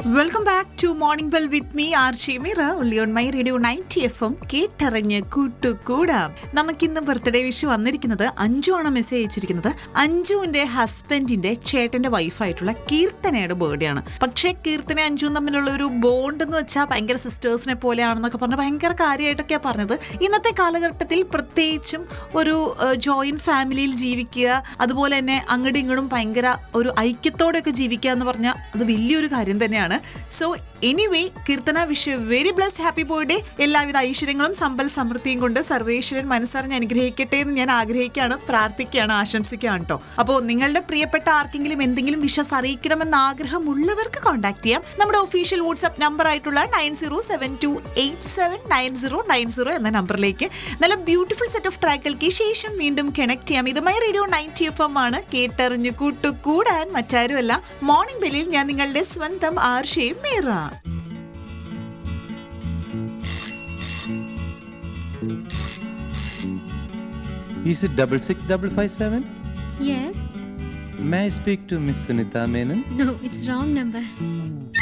Welcome back to morning bell with me R Shemeera ഉള്ളി on my radio ninety F M കേട്ടറിഞ്ഞ് കൂട്ടുകൂടാം നമുക്കിന്ന് birthday wish വന്നിരിക്കുന്നത് അഞ്ജു ആണ് മെസ്സേജ് അയച്ചിരിക്കുന്നത് അഞ്ജുവിന്റെ ഹസ്ബൻഡിന്റെ ചേട്ടന്റെ വൈഫായിട്ടുള്ള കീർത്തനയുടെ ബർത്ത്ഡേ ആണ് പക്ഷേ കീർത്തന അഞ്ജുവും തമ്മിലുള്ള ഒരു ബോണ്ട് എന്ന് വെച്ചാൽ ഭയങ്കര സിസ്റ്റേഴ്സിനെ പോലെയാണെന്നൊക്കെ പറഞ്ഞ് ഭയങ്കര കാര്യമായിട്ടൊക്കെയാണ് പറഞ്ഞത് ഇന്നത്തെ കാലഘട്ടത്തിൽ പ്രത്യേകിച്ചും ഒരു ജോയിന്റ് ഫാമിലിയിൽ ജീവിക്കുക അതുപോലെ തന്നെ അങ്ങോട്ടും ഇങ്ങോട്ടും ഭയങ്കര ഒരു ഐക്യത്തോടെയൊക്കെ ജീവിക്കുക എന്ന് പറഞ്ഞാൽ അത് വലിയൊരു കാര്യം തന്നെയാണ് so anyway Keerthana wish very blessed happy birthday എല്ലാവിധ ഐശ്വര്യങ്ങളും സമ്പൽ സമൃദ്ധിയും കൊണ്ട് സർവേശ്വരൻ മനസ്സറിഞ്ഞ് അനുഗ്രഹിക്കട്ടെ എന്ന് ഞാൻ ആഗ്രഹിക്കുകയാണ് പ്രാർത്ഥിക്കുകയാണ് ആശംസിക്കുകയാണ് കേട്ടോ അപ്പോൾ നിങ്ങളുടെ പ്രിയപ്പെട്ട ആർക്കെങ്കിലും എന്തെങ്കിലും വിശ്വാസം അറിയിക്കണമെന്ന് ആഗ്രഹമുള്ളവർക്ക് കോൺടാക്ട് ചെയ്യാം നമ്മുടെ ഒഫീഷ്യൽ വാട്സ്ആപ്പ് നമ്പർ ആയിട്ടുള്ള nine zero seven two eight seven nine zero nine zero എന്ന നമ്പറിലേക്ക് നല്ല ബ്യൂട്ടിഫുൾ സെറ്റ് ഓഫ് ട്രാക്കുകൾക്ക് ശേഷം വീണ്ടും കണക്ട് ചെയ്യാം ഇതുമായി റേഡിയോ നയൻറ്റി എഫ് എം ആണ് കേട്ടറിഞ്ഞു കൂട്ടു കൂടാൻ മറ്റാരുമല്ല മോർണിംഗ് ബെല്ലിൽ ഞാൻ നിങ്ങളുടെ സ്വന്തം ആർഷയും Meera Is it double six double five seven? Yes. May I speak to Miss Sunita Menon? No, it's wrong number.